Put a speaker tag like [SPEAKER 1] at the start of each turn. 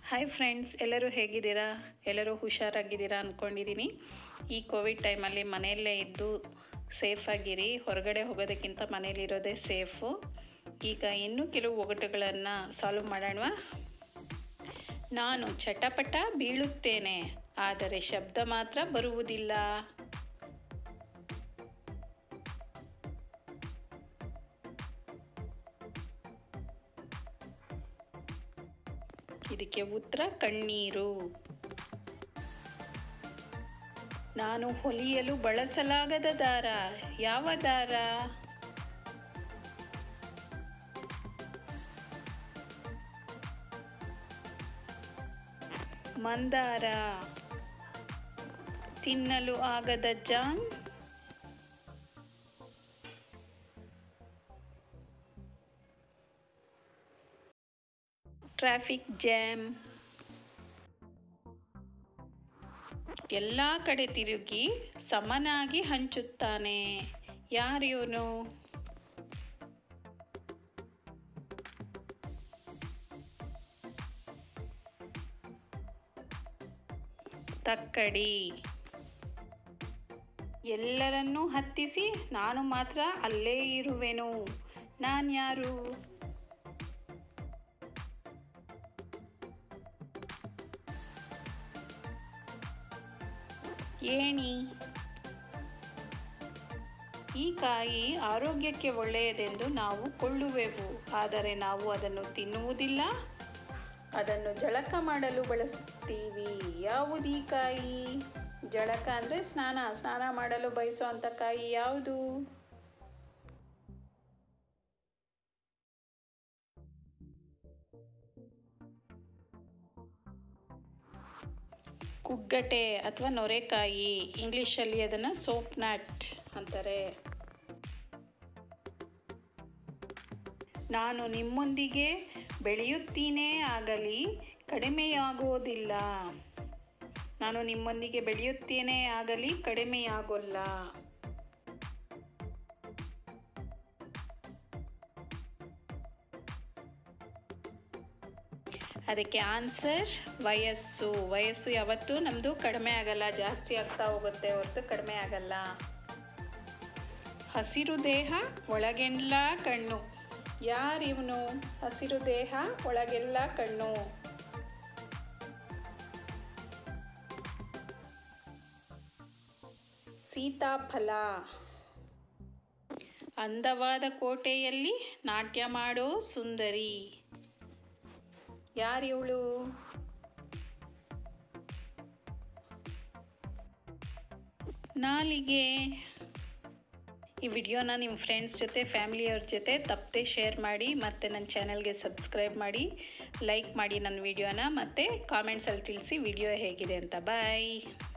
[SPEAKER 1] hi friends ಎಲ್ಲರೂ ಹೇಗಿದ್ದೀರಾ ಎಲ್ಲರೂ ಹುಷಾರಾಗಿದ್ದೀರಾ ಅಂದ್ಕೊಂಡಿದ್ದೀನಿ ಈ ಕೋವಿಡ್ ಟೈಮಲ್ಲಿ ಮನೆಯಲ್ಲೇ ಇದ್ದು ಸೇಫಾಗಿರಿ ಹೊರಗಡೆ ಹೋಗೋದಕ್ಕಿಂತ ಮನೇಲಿರೋದೇ ಸೇಫು ಈಗ ಇನ್ನೂ ಕೆಲವು ಒಗಟುಗಳನ್ನು ಸಾಲ್ವ್ ಮಾಡೋಣ ನಾನು ಚಟಪಟ ಬೀಳುತ್ತೇನೆ ಆದರೆ ಶಬ್ದ ಮಾತ್ರ ಬರುವುದಿಲ್ಲ ಇದಕ್ಕೆ ಉತ್ತರ ಕಣ್ಣೀರು ನಾನು ಹೊಲಿಯಲು ಬಳಸಲಾಗದ ದಾರ ಯಾವ ದಾರ ಮಂದಾರ ತಿನ್ನಲು ಆಗದ ಜಾಮ್ ಟ್ರಾಫಿಕ್ ಜಾಮ್ ಎಲ್ಲ ಕಡೆ ತಿರುಗಿ ಸಮನಾಗಿ ಹಂಚುತ್ತಾನೆ ಯಾರಿವನು ತಕ್ಕಡಿ ಎಲ್ಲರನ್ನೂ ಹತ್ತಿಸಿ ನಾನು ಮಾತ್ರ ಅಲ್ಲೇ ಇರುವೆನು ನಾನು ಯಾರು ಏಣಿ ಈ ಕಾಯಿ ಆರೋಗ್ಯಕ್ಕೆ ಒಳ್ಳೆಯದೆಂದು ನಾವು ಕೊಳ್ಳುವೆವು ಆದರೆ ನಾವು ಅದನ್ನು ತಿನ್ನುವುದಿಲ್ಲ ಅದನ್ನು ಜಳಕ ಮಾಡಲು ಬಳಸುತ್ತೀವಿ ಯಾವುದು ಈ ಕಾಯಿ ಜಳಕ ಅಂದರೆ ಸ್ನಾನ ಸ್ನಾನ ಮಾಡಲು ಬಯಸುವಂಥ ಕಾಯಿ ಯಾವುದು ಕುಗ್ಗಟೆ ಅಥವಾ ನೊರೆಕಾಯಿ ಇಂಗ್ಲೀಷಲ್ಲಿ ಅದನ್ನು ಸೋಪ್ ನಟ್ ಅಂತಾರೆ ನಾನು ನಿಮ್ಮೊಂದಿಗೆ ಬೆಳೆಯುತ್ತೀನೇ ಆಗಲಿ ಕಡಿಮೆಯಾಗುವುದಿಲ್ಲ ನಾನು ನಿಮ್ಮೊಂದಿಗೆ ಬೆಳೆಯುತ್ತೇನೆ ಆಗಲಿ ಕಡಿಮೆಯಾಗೋಲ್ಲ ಅದಕ್ಕೆ ಆನ್ಸರ್ ವಯಸ್ಸು ವಯಸ್ಸು ಯಾವತ್ತೂ ನಮ್ಮದು ಕಡಿಮೆ ಆಗಲ್ಲ ಜಾಸ್ತಿ ಆಗ್ತಾ ಹೋಗುತ್ತೆ ಹೊರತು ಕಡಿಮೆ ಆಗಲ್ಲ ಹಸಿರು ದೇಹ ಒಳಗೆಲ್ಲ ಕಣ್ಣು ಯಾರಿವನು ಹಸಿರು ದೇಹ ಒಳಗೆಲ್ಲ ಕಣ್ಣು ಸೀತಾಫಲ ಅಂದವಾದ ಕೋಟೆಯಲ್ಲಿ ನಾಟ್ಯ ಮಾಡೋ ಸುಂದರಿ ಯಾರಿವಳು ನಾಲಿಗೆ ಈ ವಿಡಿಯೋನ ನಿಮ್ಮ ಫ್ರೆಂಡ್ಸ್ ಜೊತೆ ಫ್ಯಾಮಿಲಿಯವ್ರ ಜೊತೆ ತಪ್ಪದೆ ಶೇರ್ ಮಾಡಿ ಮತ್ತು ನನ್ನ ಚಾನಲ್ಗೆ ಸಬ್ಸ್ಕ್ರೈಬ್ ಮಾಡಿ ಲೈಕ್ ಮಾಡಿ ನನ್ನ ವಿಡಿಯೋನ ಮತ್ತು ಕಾಮೆಂಟ್ಸಲ್ಲಿ ತಿಳಿಸಿ ವಿಡಿಯೋ ಹೇಗಿದೆ ಅಂತ ಬಾಯ್